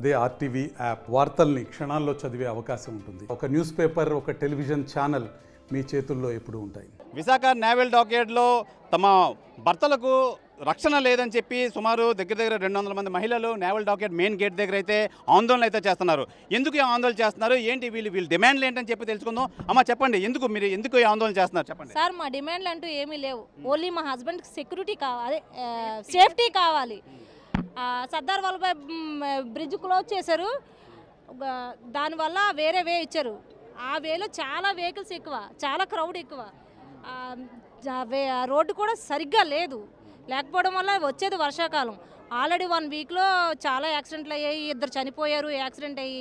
అదే RTV app వార్తల్ని క్షణాల్లో చదివే అవకాశం ఉంటుంది ఒక న్యూస్ పేపర్ ఒక టెలివిజన్ ఛానల్ మీ చేతుల్లో ఎప్పుడూ ఉంటాయి విశాఖ నేవల్ డాక్యార్డ్లో తమ భర్తలకు రక్షణ లేదని చెప్పి సుమారు దగ్గర దగ్గర రెండు వందల మంది మహిళలు నేవల్ డాక్యార్డ్ మెయిన్ గేట్ దగ్గర అయితే ఆందోళన అయితే చేస్తున్నారు ఎందుకు ఈ ఆందోళన చేస్తున్నారు ఏంటి వీళ్ళు వీళ్ళు డిమాండ్లు ఏంటని చెప్పి తెలుసుకుందాం అమ్మ చెప్పండి ఎందుకు మీరు ఎందుకు ఈ ఆందోళన చేస్తున్నారు చెప్పండి సార్ మా డిమాండ్లు అంటూ ఏమీ లేవు ఓన్లీ మా హస్బెండ్కి సెక్యూరిటీ కావాలి సేఫ్టీ కావాలి ఆ, సర్దార్ వల్లభాయ్ మ్, బ్రిడ్జ్ క్లోజ్ చేశారు ఒక దానివల్ల వేరే వే ఇచ్చారు ఆ వేలో చాలా వెహికల్స్ ఎక్కువ చాలా క్రౌడ్ ఎక్కువ ఆ, జా- వే- ఆ రోడ్డు కూడా సరిగ్గా లేదు లేకపోవడం వల్ల వచ్చేది వర్షాకాలం ఆల్రెడీ వన్ వీక్లో చాలా యాక్సిడెంట్లు అయ్యాయి ఇద్దరు చనిపోయారు యాక్సిడెంట్ అయ్యి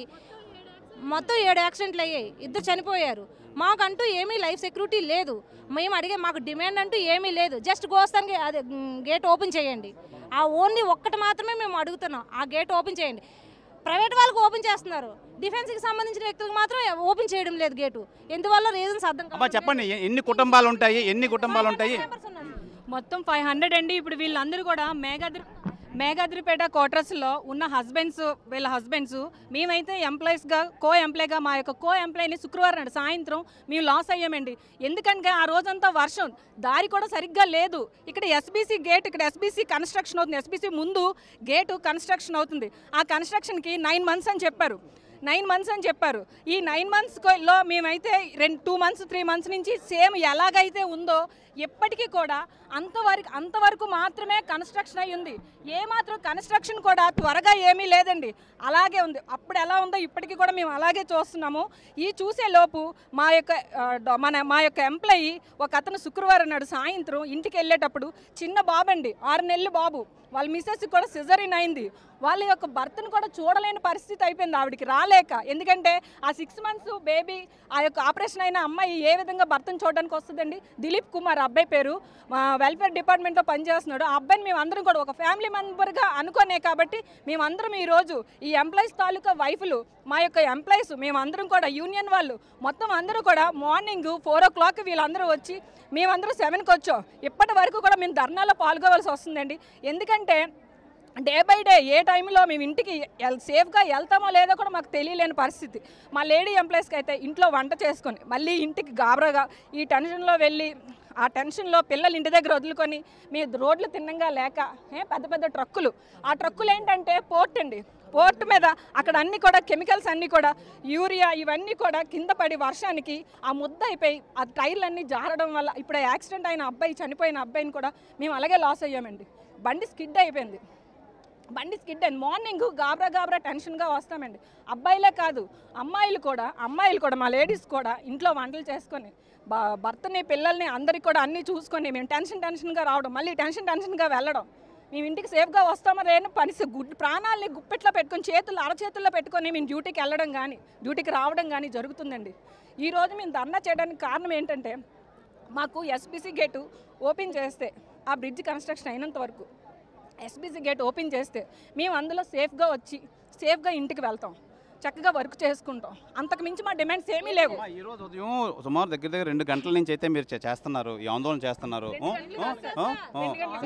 మొత్తం ఏడు యాక్సిడెంట్లు అయ్యాయి ఇద్దరు చనిపోయారు మాకంటూ ఏమీ లైఫ్ సెక్యూరిటీ లేదు మేము అడిగే మాకు డిమాండ్ అంటూ ఏమీ లేదు జస్ట్ గోస్తానికి అదే గేట్ ఓపెన్ చేయండి ఆ ఓన్లీ ఒక్కటి మాత్రమే మేము అడుగుతున్నాం ఆ గేట్ ఓపెన్ చేయండి ప్రైవేట్ వాళ్ళకి ఓపెన్ చేస్తున్నారు డిఫెన్స్కి సంబంధించిన వ్యక్తులకు మాత్రం ఓపెన్ చేయడం లేదు గేటు ఎందువల్ల రీజన్స్ అర్థం అమ్మ చెప్పండి ఎ- ఎన్ని కుటుంబాలు ఉంటాయి ఎన్ని కుటుంబాలు ఉంటాయి మొత్తం ఫైవ్ హండ్రెడ్ అండి ఇప్పుడు వీళ్ళందరూ కూడా మేఘాద్రి మేఘాద్రిపేట క్వార్టర్స్లో ఉన్న హస్బెండ్స్ వీళ్ళ హస్బెండ్స్ మేమైతే ఎంప్లాయీస్గా కో ఎంప్లాయ్గా మా యొక్క కో ఎంప్లాయీని శుక్రవారం నాడు సాయంత్రం మేము లాస్ అయ్యామండి ఎందుకంటే ఆ రోజంతా వర్షం దారి కూడా సరిగ్గా లేదు ఇక్కడ ఎస్బీసీ గేట్ ఇక్కడ ఎస్బీసీ కన్స్ట్రక్షన్ అవుతుంది ఎస్బీసీ ముందు గేటు కన్స్ట్రక్షన్ అవుతుంది ఆ కన్స్ట్రక్షన్కి నైన్ మంత్స్ అని చెప్పారు నైన్ మంత్స్ అని చెప్పారు ఈ నైన్ మంత్స్లో మేమైతే రెండు టూ మంత్స్ త్రీ మంత్స్ నుంచి సేమ్ ఎలాగైతే ఉందో ఎప్పటికీ కూడా అంతవరకు అంతవరకు మాత్రమే కన్స్ట్రక్షన్ అయి ఉంది ఏ మాత్రం కన్స్ట్రక్షన్ కూడా త్వరగా ఏమీ లేదండి అలాగే ఉంది అప్పుడు ఎలా ఉందో ఇప్పటికీ కూడా మేము అలాగే చూస్తున్నాము ఈ చూసే లోపు మా యొక్క ఆ, డ- మన మా యొక్క ఎంప్లాయీ ఒక అతను శుక్రవారం నాడు సాయంత్రం ఇంటికి వెళ్ళేటప్పుడు చిన్న బాబు అండి ఆరు నెలలు బాబు వాళ్ళ మిస్సెస్ కూడా సిజరిన్ అయింది వాళ్ళ యొక్క భర్తను కూడా చూడలేని పరిస్థితి అయిపోయింది ఆవిడకి రాలేక ఎందుకంటే ఆ సిక్స్ మంత్స్ బేబీ ఆ యొక్క ఆపరేషన్ అయిన అమ్మాయి ఏ విధంగా భర్తను చూడడానికి వస్తుందండి దిలీప్ కుమార్ అబ్బాయి పేరు మా వెల్ఫేర్ డిపార్ట్మెంట్లో పనిచేస్తున్నాడు ఆ అబ్బాయిని మేము అందరం కూడా ఒక ఫ్యామిలీ మెంబర్గా అనుకోనే కాబట్టి మేమందరం ఈరోజు ఈ ఎంప్లాయీస్ తాలూకా వైఫ్లు మా యొక్క ఎంప్లాయీస్ మేమందరం కూడా యూనియన్ వాళ్ళు మొత్తం అందరూ కూడా మార్నింగ్ ఫోర్ ఓ క్లాక్ వీళ్ళందరూ వచ్చి మేమందరం సెవెన్కి వచ్చాం ఇప్పటి వరకు కూడా మేము ధర్నాలో పాల్గొవలసి వస్తుందండి ఎందుకంటే డే బై డే ఏ టైంలో మేము ఇంటికి ఎల్- సేఫ్గా వెళ్తామో లేదో కూడా మాకు తెలియలేని పరిస్థితి మా లేడీ ఎంప్లాయీస్కి అయితే ఇంట్లో వంట చేసుకొని మళ్ళీ ఇంటికి గాబరాగా ఈ టెన్షన్లో వెళ్ళి ఆ టెన్షన్లో పిల్లలు ఇంటి దగ్గర వదులుకొని మీ రోడ్లు తిన్నంగా లేక ఏ, పెద్ద పెద్ద ట్రక్కులు ఆ ట్రక్కులు ఏంటంటే పోర్ట్ అండి పోర్ట్ మీద అక్కడ అన్ని కూడా కెమికల్స్ అన్నీ కూడా యూరియా ఇవన్నీ కూడా కింద పడి వర్షానికి ఆ ముద్ద అయిపోయి ఆ టైర్లు అన్నీ జారడం వల్ల ఇప్పుడు ఆ యాక్సిడెంట్ అయిన అబ్బాయి చనిపోయిన అబ్బాయిని కూడా మేము అలాగే లాస్ అయ్యామండి బండి స్కిడ్ అయిపోయింది బండి స్కిడ్ అయింది మార్నింగ్ గాబరా గాబరా టెన్షన్గా వస్తామండి అబ్బాయిలే కాదు అమ్మాయిలు కూడా అమ్మాయిలు కూడా మా లేడీస్ కూడా ఇంట్లో వంటలు చేసుకొని బా భర్తని పిల్లల్ని అందరికి కూడా అన్నీ చూసుకొని మేము టెన్షన్ టెన్షన్గా రావడం మళ్ళీ టెన్షన్ టెన్షన్గా వెళ్ళడం మేము ఇంటికి సేఫ్గా వస్తామో లేని పరిస్థితి గుడ్ ప్రాణాలని గుప్పెట్లో పెట్టుకొని చేతులు అరచేతుల్లో పెట్టుకొని మేము డ్యూటీకి వెళ్ళడం కానీ డ్యూటీకి రావడం కానీ జరుగుతుందండి ఈ రోజు మేము ధర్నా చేయడానికి కారణం ఏంటంటే మాకు ఎస్బీసీ గేటు ఓపెన్ చేస్తే ఆ బ్రిడ్జ్ కన్స్ట్రక్షన్ అయినంత వరకు ఎస్బీసీ గేట్ ఓపెన్ చేస్తే మేము అందులో సేఫ్గా వచ్చి సేఫ్గా ఇంటికి వెళ్తాం చక్కగా వర్క్ చేసుకుంటాం అంతకు మించి మా డిమాండ్స్ ఏమీ లేవు అమ్మా, ఈ రోజు ఉదయం సుమారు దగ్గర దగ్గర రెండు గంటల నుంచి అయితే మీరు చే- చేస్తున్నారు ఈ ఆందోళన చేస్తున్నారు ఊ? ఊ? ఊ? ఊ?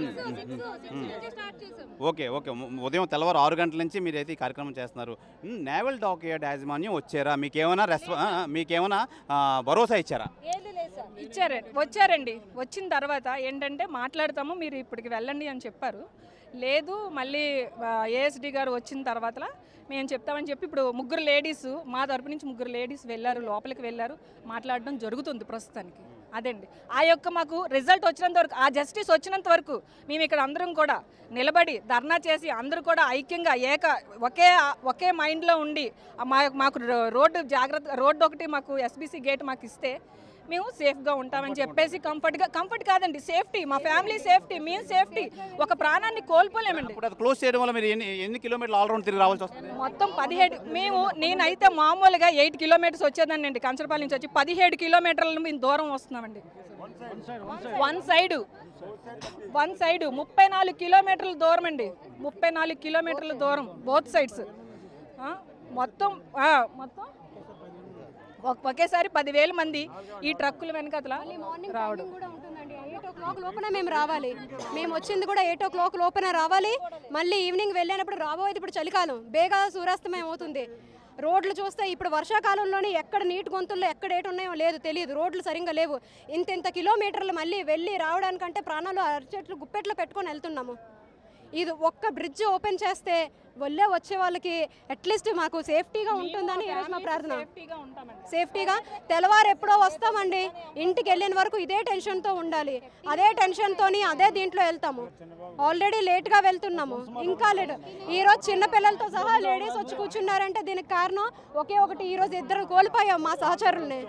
ఓకే ఓకే ఉ- ఉదయం తెల్లవారు ఆరు గంటల నుంచి మీరు అయితే ఈ కార్యక్రమం చేస్తున్నారు ఉమ్, నేవల్ డాక్యార్డ్ యాజమాన్యం వచ్చారా మీకేమైనా రెస్పా ఆ, ఆ, మీకేమైనా ఆ, భరోసా ఇచ్చారా ఏది లేదు సార్ ఇచ్చారండి వచ్చారండి వచ్చిన తర్వాత ఏంటంటే మాట్లాడతాము మీరు ఇప్పటికి వెళ్ళండి అని చెప్పారు లేదు మళ్ళీ ఏఎస్డి గారు వచ్చిన తర్వాత మేము చెప్తామని చెప్పి ఇప్పుడు ముగ్గురు లేడీస్ మా తరపు నుంచి ముగ్గురు లేడీస్ వెళ్ళారు లోపలికి వెళ్ళారు మాట్లాడడం జరుగుతుంది ప్రస్తుతానికి అదండి ఆ యొక్క మాకు రిజల్ట్ వచ్చినంత వరకు ఆ జస్టిస్ వచ్చినంత వరకు మేము ఇక్కడ అందరం కూడా నిలబడి ధర్నా చేసి అందరూ కూడా ఐక్యంగా ఏక ఒకే ఒకే మైండ్లో ఉండి ఆ మా మాకు రోడ్డు జాగ్రత్త రోడ్డు ఒకటి మాకు ఎస్బీసీ గేట్ మాకు ఇస్తే మేము సేఫ్గా ఉంటామని చెప్పేసి కంఫర్ట్గా కంఫర్ట్ కాదండి సేఫ్టీ మా ఫ్యామిలీ సేఫ్టీ మేము సేఫ్టీ ఒక ప్రాణాన్ని కోల్పోలేమండి ఇప్పుడు అది క్లోజ్ చేయడం వల్ల మీరు ఎన్ని ఎన్ని కిలోమీటర్లు ఆల్ రౌండ్ తిరిగి రావాల్సి వస్తుంది మొత్తం పదిహేడు మేము నేనైతే మామూలుగా ఎయిట్ కిలోమీటర్స్ వచ్చేదాన్ని అండి కంచరపాలెం నుంచి వచ్చి పదిహేడు కిలోమీటర్లు మేము దూరం వస్తున్నామండి వన్ సైడ్ వన్ సైడ్ ముప్పై నాలుగు కిలోమీటర్ల దూరం అండి ముప్పై నాలుగు కిలోమీటర్ల దూరం బోత్ సైడ్స్ మొత్తం ఆ, మొత్తం ఒక- ఒకేసారి పదివేల మంది ఈ ట్రక్కుల వెనకతల రావడం క్లాక్ లోపల మేము రావాలి మేము వచ్చింది కూడా ఎయిట్ ఓ క్లాక్ లోపల రావాలి మళ్ళీ ఈవినింగ్ వెళ్ళినప్పుడు రాబోయేది ఇప్పుడు చలికాలం బేగా సూర్యాస్తమయం అవుతుంది రోడ్లు చూస్తే ఇప్పుడు వర్షాకాలంలోనే ఎక్కడ నీటి గొంతుల్లో ఎక్కడ ఏటు ఉన్నాయో లేదు తెలియదు రోడ్లు సరిగ్గా లేవు ఇంత ఇంత కిలోమీటర్లు మళ్ళీ వెళ్ళి రావడానికంటే ప్రాణాలు అరచెట్లు గుప్పెట్లో పెట్టుకొని వెళ్తున్నాము ఇది ఒక్క బ్రిడ్జ్ ఓపెన్ చేస్తే వెళ్ళే వచ్చే వాళ్ళకి అట్లీస్ట్ మాకు సేఫ్టీగా ఉంటుందని ఈరోజు మా ప్రార్థన సేఫ్టీగా ఉంటామండి సేఫ్టీగా తెల్లవారు ఎప్పుడో వస్తామండి ఇంటికి వెళ్ళిన వరకు ఇదే టెన్షన్తో ఉండాలి అదే టెన్షన్తోని అదే దీంట్లో వెళ్తాము ఆల్రెడీ లేట్గా వెళ్తున్నాము ఇంకా లేట్ ఈరోజు చిన్న పిల్లలతో సహా లేడీస్ వచ్చి కూర్చున్నారంటే దీనికి కారణం ఒకే ఒకటి ఈరోజు ఇద్దరు కోల్పోయాము మా సహచరుల్ని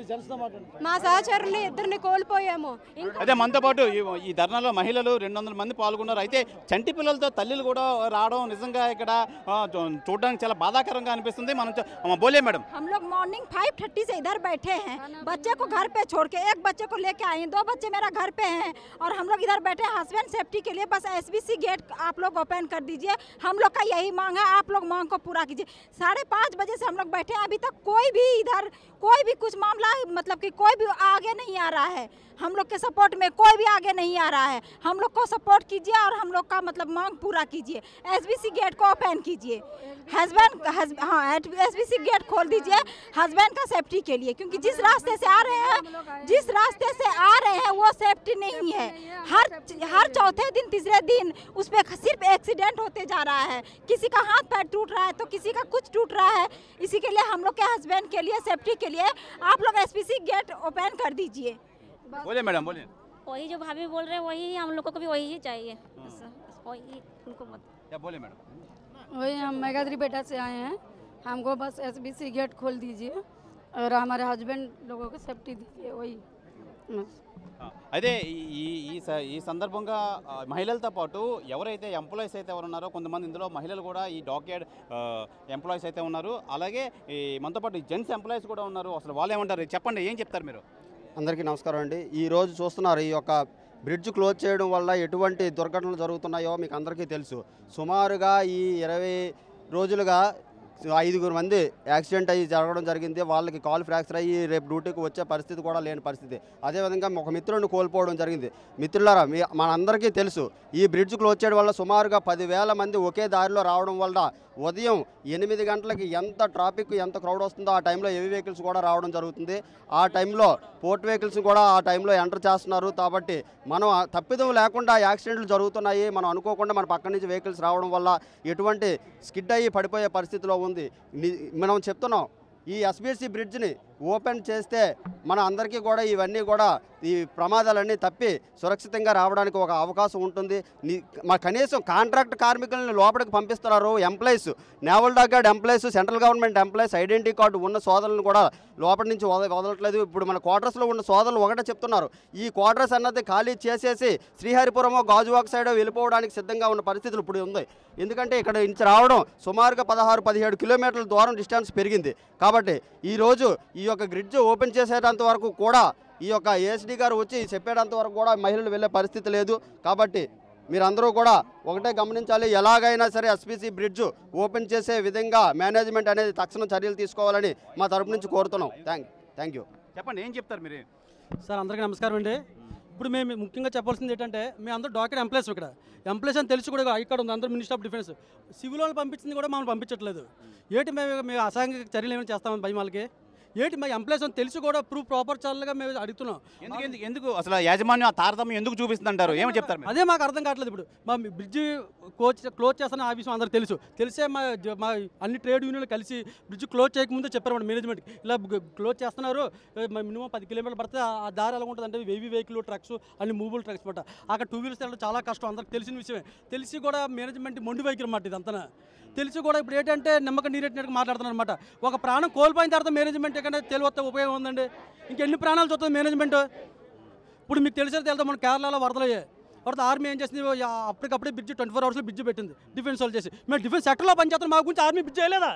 మా సహచరుల్ని ఇద్దరిని కోల్పోయాము ఇంకా అదే మనతో పాటు ఈ- ఈ ధర్నాలో మహిళలు రెండు వందల మంది పాల్గొన్నారు అయితే చంటి పిల్లలతో తల్లిలు కూడా రావడం నిజంగా ఇక్కడ ఆ, చూ- చూడడానికి చాలా బాధాకరంగా అనిపిస్తుంది మనం చ- అమ్మ, బోలే మేడం हम लोग मॉर्निंग फाइव थर्टी से इधर बैठे हैं बच्चे को घर पे छोड़ के एक बच्चे को लेके आए हैं दो बच्चे मेरा घर पे हैं और हम लोग इधर बैठे हस्बैंड सेफ्टी के लिए बस एसबीसी गेट आप लोग ओपन कर दीजिए हम लोग का यही मांग है आप लोग मांग को पूरा कीजिए साढ़े पाँच बजे से हम लोग बैठे हैं अभी तक कोई भी इधर कोई भी कुछ मामला मतलब कि कोई भी आगे नहीं आ रहा है हम लोग के सपोर्ट में कोई भी आगे नहीं आ रहा है हम लोग को सपोर्ट कीजिए और हम लोग का मतलब मांग पूरा कीजिए एसबीसी गेट को ओपन कीजिए हस्बैंड हाँ एसबीसी गेट खोल दीजिए हस्बैंड का सेफ्टी के लिए क्योंकि जिस रास्ते से आ रहे हैं जिस रास्ते से आ रहे हैं वो सेफ्टी नहीं है हर हर चौथे दिन तीसरे दिन उस पर सिर्फ एक्सीडेंट होते जा रहा है किसी का हाथ पैर टूट रहा है तो किसी का कुछ टूट रहा है इसी के लिए हम लोग के हस्बैंड के लिए सेफ्टी के लिए आप लोग एसपीसी गेट ओपन कर दीजिए బోలే మేడం బోలే वही जो भाभी बोल रहे हैं वही हम लोग को भी वही ही चाहिए बस वही उनको मत యా, బోలే మేడం वही हम मेगाद्री बेटा से आए हैं हमको बस एसबीसी गेट खोल दीजिए और हमारे हस्बैंड लोगों को सेफ्टी दीजिए वही बस ఆ, అదే ఈ- ఈ ఈ స- ఈ సందర్భంగా ఆ, మహిళలతో పాటు ఎవరైతే ఎంప్లాయీస్ అయితే ఎవరు ఉన్నారో కొంతమంది ఇందులో మహిళలు కూడా ఈ డాక్యార్డ్ ఎంప్లాయీస్ అయితే ఉన్నారు అలాగే ఈ మనతో పాటు జెంట్స్ ఎంప్లాయీస్ కూడా ఉన్నారు అసలు వాళ్ళు ఏమంటారు చెప్పండి ఏం చెప్తారు మీరు అందరికీ నమస్కారం అండి ఈ రోజు చూస్తున్నారు ఈ యొక్క బ్రిడ్జ్ క్లోజ్ చేయడం వల్ల ఎటువంటి దుర్ఘటనలు జరుగుతున్నాయో మీకు అందరికీ తెలుసు సుమారుగా ఈ ఇరవై రోజులుగా ఐదుగురు మంది యాక్సిడెంట్ అయ్యి జరగడం జరిగింది వాళ్ళకి కాల్ ఫ్రాక్చర్ అయ్యి రేపు డ్యూటీకి వచ్చే పరిస్థితి కూడా లేని పరిస్థితి అదేవిధంగా ఒక మిత్రుడిని కోల్పోవడం జరిగింది మిత్రులారా మీ మనందరికీ తెలుసు ఈ బ్రిడ్జ్ క్లోజ్ చేయడం వల్ల సుమారుగా పదివేల మంది ఒకే దారిలో రావడం వల్ల ఉదయం ఎనిమిది గంటలకి ఎంత ట్రాఫిక్ ఎంత క్రౌడ్ వస్తుందో ఆ టైంలో హెవీ వెహికల్స్ కూడా రావడం జరుగుతుంది ఆ టైంలో పోర్ట్ వెహికల్స్ కూడా ఆ టైంలో ఎంటర్ చేస్తున్నారు కాబట్టి మనం ఆ తప్పిదం లేకుండా యాక్సిడెంట్లు జరుగుతున్నాయి మనం అనుకోకుండా మన పక్క నుంచి వెహికల్స్ రావడం వల్ల ఎటువంటి స్కిడ్ అయ్యి పడిపోయే పరిస్థితిలో ఉంది ని- మనం చెప్తున్నాం ఈ ఎస్బీసీ బ్రిడ్జ్ని ఓపెన్ చేస్తే మన అందరికీ కూడా ఇవన్నీ కూడా ఈ ప్రమాదాలన్నీ తప్పి సురక్షితంగా రావడానికి ఒక అవకాశం ఉంటుంది ని- మా కనీసం కాంట్రాక్ట్ కార్మికులను లోపలికి పంపిస్తున్నారు employees naval dockyard employees central government employees identity card ఉన్న సోదరులను కూడా లోపలి నుంచి వద వదలట్లేదు ఇప్పుడు మన క్వార్టర్స్లో ఉన్న సోదరులు ఒకటే చెప్తున్నారు ఈ క్వార్టర్స్ అన్నది ఖాళీ చేసేసి శ్రీహరిపురమో గాజువాక్ సైడ్ వెళ్ళిపోవడానికి సిద్ధంగా ఉన్న పరిస్థితులు ఇప్పుడు ఉంది ఎందుకంటే ఇక్కడ నుంచి రావడం సుమారుగా పదహారు పదిహేడు కిలోమీటర్ల దూరం డిస్టెన్స్ పెరిగింది కాబట్టి ఈరోజు ఈ యొక్క గ్రిడ్జ్ ఓపెన్ చేసేటంత వరకు కూడా ఈ యొక్క ఏఎస్డి గారు వచ్చి చెప్పేటంత వరకు కూడా మహిళలు వెళ్ళే పరిస్థితి లేదు కాబట్టి మీరందరూ కూడా ఒకటే గమనించాలి ఎలాగైనా సరే ఎస్పీసీ బ్రిడ్జ్ ఓపెన్ చేసే విధంగా మేనేజ్మెంట్ అనేది తక్షణ చర్యలు తీసుకోవాలని మా తరపు నుంచి కోరుతున్నాం థ్యాంక్ థ్యాంక్ యూ చెప్పండి ఏం చెప్తారు మీరు సార్ అందరికీ నమస్కారం అండి ఇప్పుడు మేము ముఖ్యంగా చెప్పాల్సింది ఏంటంటే మేము అందరూ డాక్టర్ ఎంప్లాయీస్ ఇక్కడ ఎంప్లాయీస్ అని తెలిసి కూడా ఇక్కడ ఉంది అందరూ మినిస్టర్ ఆఫ్ డిఫెన్స్ సివిల్ వాళ్ళు పంపించింది కూడా మమ్మల్ని పంపించట్లేదు ఏంటి మేము మేము అసాంఘిక చర్యలు ఏమైనా చేస్తామని భయం వాళ్ళకి ఏంటి మా ఎంప్లాయీస్ అని తెలిసి కూడా ప్రూఫ్ ప్రాపర్ చాలుగా మేము అడుగుతున్నాం ఎందుకు ఎందుకు ఎందుకు అసలు యాజమాన్యం ఆ తారతమ్యం ఎందుకు చూపిస్తుంది అంటారు ఏమని చెప్తారు మీరు అదే మాకు అర్థం కావట్లేదు ఇప్పుడు మా బ్రిడ్జ్ కోచ్ క్లోజ్ చేస్తున్న ఆ విషయం అందరూ తెలుసు తెలిసే మా జ- మా అన్ని ట్రేడ్ యూనియన్లు కలిసి బ్రిడ్జ్ క్లోజ్ చేయకముందే చెప్పారు మన మేనేజ్మెంట్ ఇలా క్లోజ్ చేస్తున్నారు మినిమం పది కిలోమీటర్లు పడితే ఆ దారి ఎలా ఉంటుంది అంటే వెయ్యి వెహికల్ ట్రక్స్ అన్ని మూవబుల్ ట్రక్స్ పట్ట అక్కడ టూ వీలర్స్ వెళ్ళడం చాలా కష్టం అందరికి తెలిసిన విషయమే తెలిసి కూడా మేనేజ్మెంట్ మొండి వైఖరి అన్నమాట ఇదంతా తెలిసి కూడా ఇప్పుడు ఏంటంటే నిమ్మక నీరెట్టినట్టు మాట్లాడుతున్నారు అనమాట ఒక ప్రాణం కోల్పోయిన తర్వాత మేనేజ్మెంట్ ఎక్కడ తెలివస్తే ఉపయోగం ఉందండి ఇంకెన్ని ప్రాణాలు చూస్తుంది మేనేజ్మెంట్ ఇప్పుడు మీకు తెలిసే తెలుతా మన కేరళలో వరదలు అయ్యాయి వరద ఆర్మీ ఏం చేసింది యా, అప్పటికప్పుడే బ్రిడ్జ్ ట్వంటీ ఫోర్ అవర్స్లో బ్రిడ్జ్ పెట్టింది డిఫెన్స్ వాళ్ళు చేసి మేము డిఫెన్స్ సెక్టర్లో పనిచేస్తాం మా గురించి ఆర్మీ బ్రిడ్జ్ చేయలేదా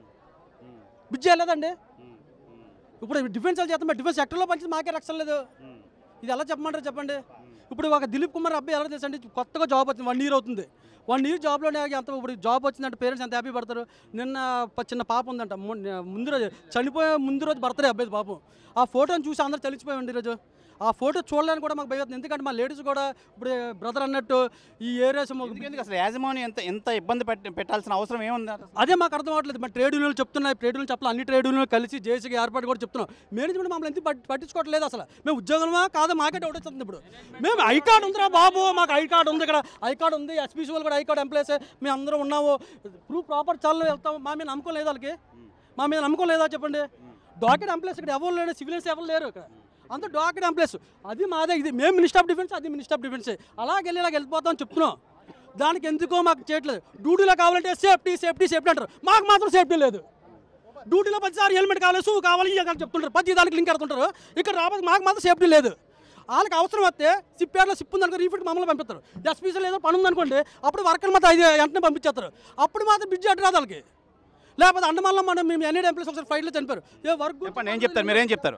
బ్రిడ్జ్ చేయలేదండి ఇప్పుడు డిఫెన్స్ వాళ్ళు చేస్తాం డిఫెన్స్ సెక్టర్లో పనిచేసి మాకే రక్షణ లేదు ఇది ఎలా చెప్పమంటారు చెప్పండి ఇప్పుడు ఒక దిలీప్ కుమార్ అబ్బాయి ఎలా తెలుసండి కొత్తగా జాబ్ వచ్చింది వన్ ఇయర్ అవుతుంది వన్ ఇయర్ జాబ్లోనే ఎంత ఇప్పుడు జాబ్ వచ్చిందంటే పేరెంట్స్ ఎంత హ్యాపీ పడతారు నిన్న ప- చిన్న పాప ఉందంట మొన్న- ముందు రోజు చనిపోయే ముందు రోజు బర్త్డే అబ్బాయి పాపం ఆ ఫోటోని చూసి అందరూ తెలిసిపోయామండి ఈరోజు ఆ ఫోటో చూడడానికి కూడా మాకు భయం వేస్తుంది. ఎందుకంటే మా లేడీస్ కూడా ఇప్పుడు బ్రదర్ అన్నట్టు ఈ ఏరియాస్ ఎందుకు అసలు యాజమాన్యం ఎంత ఎంత ఇబ్బంది పెట్టి పెట్టాల్సిన అవసరం ఏముంది అసలు? అదే మాకు అర్థం అవ్వట్లేదు మా ట్రేడ్ యూనియన్లు చెప్తున్నాయి ట్రేడ్ యూనియన్ చెప్పాలి అన్ని ట్రేడ్ యూనియన్లు కలిసి జేసీకి ఏర్పాటు కూడా చెప్తున్నాం మేనేజ్మెంట్ మమ్మల్ని ఎందుకు పట్టి- పట్టించుకోవట్లేదు అసలు మేము ఉద్యోగమా కాదా మాకే డౌట్ వస్తుంది ఇప్పుడు మేము ఐ కార్డు ఉందిరా బాబు మాకు ఐ కార్డు ఉంది ఇక్కడ ఐ కార్డు ఉంది ఎస్పీసీ వాళ్ళు కూడా ఐ కార్డు ఎంప్లాయీస్ మేము అందరం ఉన్నాము ప్రూఫ్ ప్రాపర్ చాలు వెళ్తాం మా మీద నమ్మకం లేదు వాళ్ళకి మా మీద నమ్మకం లేదా చెప్పండి డాకెట్ ఎంప్లాయీస్ ఇక్కడ ఎవరు లేరు సివిలియన్స్ ఎవరు లేరు ఇక్కడ అంతా డాకెట్ ఎంప్లాయీస్ అది మాదే ఇది మేము మినిస్టర్ ఆఫ్ డిఫెన్స్ అది మినిస్టర్ ఆఫ్ డిఫెన్స్ అలాగే వెళ్ళి ఇలాగ వెళ్ళిపోతాం చెప్తున్నాం దానికి ఎందుకో మాకు చేయట్లేదు డ్యూటీలో కావాలంటే సేఫ్టీ సేఫ్టీ సేఫ్టీ అంటారు మాకు మాత్రం సేఫ్టీ లేదు డ్యూటీలో ప్రతిసారి హెల్మెట్ కావాలి షూ కావాలి ఇక కావాలి చెప్తుంటారు ప్రతి దానికి లింక్ ఎడుతుంటారు ఇక్కడ రాబోతే మాకు మాత్రం సేఫ్టీ లేదు వాళ్ళకి అవసరం వస్తే సిప్పేర్లో సిప్ ఉందనుకో రీఫిట్ మమ్మల్ని పంపిస్తారు ఎస్పీసీలో ఏదో పని ఉందనుకోండి అప్పుడు వర్కర్ మాత్రం ఐదు వెంటనే పంపించేస్తారు అప్పుడు మాత్రం బ్రిడ్జ్ అడ్డు రాదు వాళ్ళకి లేకపోతే అండమాన్లో మనం మేము ఎన్ని ఎంప్లాయీస్ ఒకసారి ఫైట్లో చనిపోయారు ఏ వర్క్ చెప్పండి ఏం చెప్తారు మీరేం చెప్తారు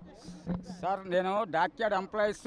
సార్ నేను డాక్యార్డ్ ఎంప్లాయీస్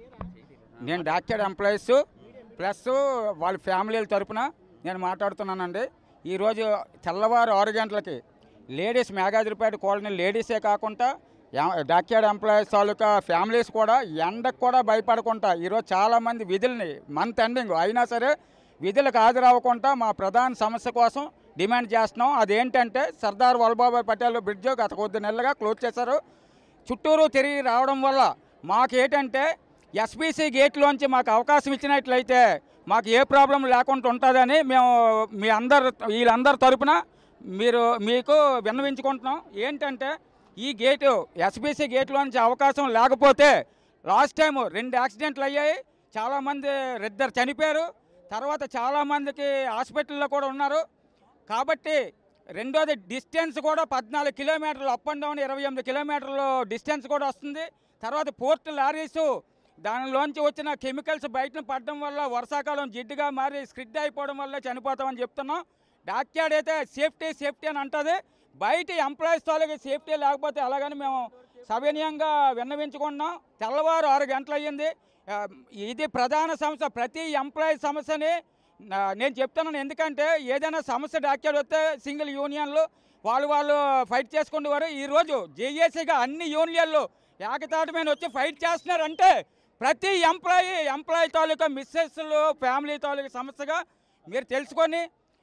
నేను డాక్యార్డ్ ఎంప్లాయీస్ ప్లస్ వాళ్ళ ఫ్యామిలీల తరపున నేను మాట్లాడుతున్నానండి ఈరోజు తెల్లవారు ఆరు గంటలకి లేడీస్ మేఘాద్రిపేట కాలనీ లేడీసే కాకుండా యా- డాక్యార్డ్ ఎంప్లాయీస్ తాలూకా ఫ్యామిలీస్ కూడా ఎండకు కూడా భయపడకుండా ఈరోజు చాలామంది విధుల్ని మంత్ ఎండింగ్ అయినా సరే విధులకు హాజరవ్వకుండా మా ప్రధాన సమస్య కోసం డిమాండ్ చేస్తున్నాం అదేంటంటే సర్దార్ వల్లభాయ్ పటేల్ బ్రిడ్జ్ గత కొద్ది నెలలుగా క్లోజ్ చేశారు చుట్టూరు తిరిగి రావడం వల్ల మాకేంటంటే ఎస్బీసీ గేట్లోంచి మాకు అవకాశం ఇచ్చినట్లయితే మాకు ఏ ప్రాబ్లం లేకుండా ఉంటుందని మేము మీ అందరు వీళ్ళందరి తరపున మీరు మీకు విన్నవించుకుంటున్నాం ఏంటంటే ఈ గేటు ఎస్బీసీ గేట్లోంచి అవకాశం లేకపోతే లాస్ట్ టైం రెండు యాక్సిడెంట్లు అయ్యాయి చాలామంది ఇద్దరు చనిపోయారు తర్వాత చాలామందికి హాస్పిటల్లో కూడా ఉన్నారు కాబట్టి రెండోది డిస్టెన్స్ కూడా పద్నాలుగు కిలోమీటర్లు అప్ అండ్ డౌన్ ఇరవై ఎనిమిది కిలోమీటర్లు డిస్టెన్స్ కూడా వస్తుంది తర్వాత పోర్ట్ లారీస్ దానిలోంచి వచ్చిన కెమికల్స్ బయటను పడడం వల్ల వర్షాకాలం జిడ్డుగా మారి స్క్రిడ్ అయిపోవడం వల్ల చనిపోతామని చెప్తున్నాం డాక్యార్డ్ అయితే సేఫ్టీ సేఫ్టీ అని అంటుంది బయట ఎంప్లాయీస్ తాలూకు సేఫ్టీ లేకపోతే అలాగని మేము సవినయంగా విన్నవించుకుంటున్నాం తెల్లవారు ఆరు గంటలు అయ్యింది ఆ, ఇది ప్రధాన సమస్య ప్రతి ఎంప్లాయీ సమస్యని నా- నేను చెప్తున్నాను ఎందుకంటే ఏదైనా సమస్య డాక్టర్ వస్తే సింగిల్ యూనియన్లు వాళ్ళు వాళ్ళు ఫైట్ చేసుకునేవారు ఈరోజు జేఏసీగా అన్ని యూనియన్లు ఏకతాటి మీద వచ్చి ఫైట్ చేస్తున్నారంటే ప్రతి ఎంప్లాయీ ఎంప్లాయీ తాలూకా మిస్సెస్లు ఫ్యామిలీ తాలూకా సమస్యగా మీరు తెలుసుకొని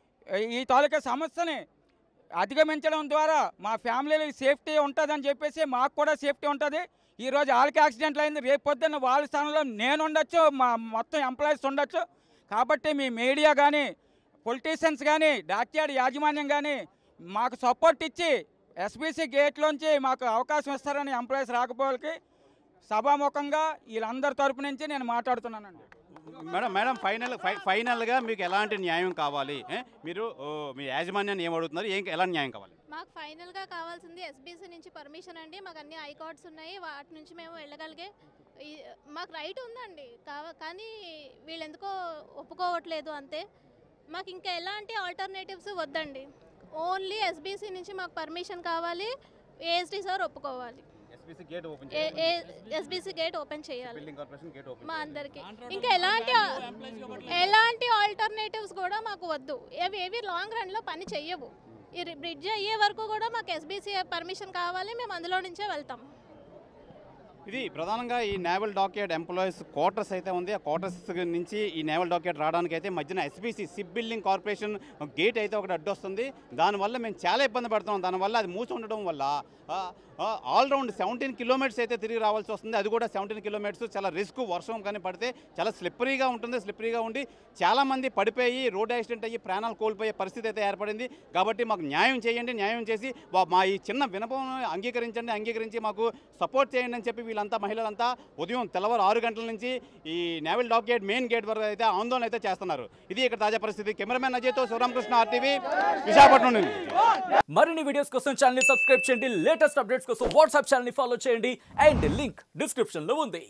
ఈ తాలూకా సమస్యని అధిగమించడం ద్వారా మా ఫ్యామిలీలో సేఫ్టీ ఉంటుందని చెప్పేసి మాకు కూడా సేఫ్టీ ఉంటుంది ఈరోజు వాళ్ళకి యాక్సిడెంట్లు అయింది రేపు పొద్దున్న వాళ్ళ స్థానంలో నేను ఉండొచ్చు మా మొత్తం ఎంప్లాయీస్ ఉండొచ్చు కాబట్టి మీ మీడియా కానీ పొలిటీషియన్స్ కానీ డాక్యార్డ్ యాజమాన్యం కానీ మాకు సపోర్ట్ ఇచ్చి ఎస్బీసీ గేట్లోంచి మాకు అవకాశం ఇస్తారని ఎంప్లాయీస్ రాకపోలకి సభాముఖంగా వీళ్ళందరి తరపు నుంచి నేను మాట్లాడుతున్నానండి మేడం మేడం ఫైనల్ ఫై- ఫైనల్గా మీకు ఎలాంటి న్యాయం కావాలి ఏ? మీరు ఓ, మీ యాజమాన్యాన్ని ఏం అడుగుతున్నారు ఏం ఎలాంటి న్యాయం కావాలి మాకు ఫైనల్గా కావాల్సింది ఎస్బీసీ నుంచి పర్మిషన్ అండి మాకు అన్ని ఐ కార్డ్స్ ఉన్నాయి వాటి నుంచి మేము వెళ్ళగలిగే ఈ- మాకు రైట్ ఉందండి కావ కానీ వీళ్ళు ఎందుకో ఒప్పుకోవట్లేదు అంతే మాకు ఇంకా ఎలాంటి ఆల్టర్నేటివ్స్ వద్దండి ఓన్లీ ఎస్బీసీ నుంచి మాకు పర్మిషన్ కావాలి ఏఎస్డి సార్ ఒప్పుకోవాలి SBC gate open SBC gate open చేయాలి బిల్డింగ్ కార్పొరేషన్ గేట్ ఓపెన్ మా అందరికి ఇంకా ఎలాంటి ఎలాంటి ఆల్టర్నేటివ్స్ కూడా మాకు వద్దు అవి ఏవి లాంగ్ రన్లో పని చెయ్యవు ఈ బ్రిడ్జ్ అయ్యే వరకు కూడా మాకు ఎస్బీసీ పర్మిషన్ కావాలి మేము అందులో నుంచే వెళ్తాం ఇది ప్రధానంగా ఈ నేవల్ డాక్యార్డ్ ఎంప్లాయీస్ క్వార్టర్స్ అయితే ఉంది ఆ క్వార్టర్స్ నుంచి ఈ నేవల్ డాక్యార్డ్ రావడానికి అయితే మధ్యన SBC ship building corporation gate అయితే ఒకటి అడ్డొస్తుంది దానివల్ల మేము చాలా ఇబ్బంది పడుతున్నాం దానివల్ల అది మూసి ఉండడం వల్ల ఆల్రౌండ్ సెవెంటీన్ కిలోమీటర్స్ అయితే తిరిగి రావాల్సి వస్తుంది అది కూడా సెవెంటీన్ కిలోమీటర్స్ చాలా రిస్క్ వర్షం కానీ పడితే చాలా స్లిప్పరీగా ఉంటుంది స్లిప్పరీగా ఉండి చాలామంది పడిపోయి రోడ్ యాక్సిడెంట్ అయ్యి ప్రాణాలు కోల్పోయే పరిస్థితి అయితే ఏర్పడింది కాబట్టి మాకు న్యాయం చేయండి న్యాయం చేసి వా- మా ఈ చిన్న వినపం అంగీకరించండి అంగీకరించి మాకు సపోర్ట్ చేయండి అని చెప్పి వీళ్ళంతా మహిళలంతా ఉదయం తెల్లవారు ఆరు గంటల నుంచి ఈ naval dock gate main gate వరకు అయితే ఆందోళన అయితే చేస్తున్నారు ఇది ఇక్కడ తాజా పరిస్థితి కెమెరామెన్ అజయ్తో శివరామకృష్ణ ఆర్టీవీ విశాఖపట్నం నుండి మరిన్ని వీడియోస్ కోసం ఛానల్ సబ్స్క్రైబ్ చేయండి లేటెస్ట్ అప్డేట్స్ కోసం వాట్సాప్ ఛానల్ ఫాలో చేయండి అండ్ లింక్ డిస్క్రిప్షన్ లో ఉంది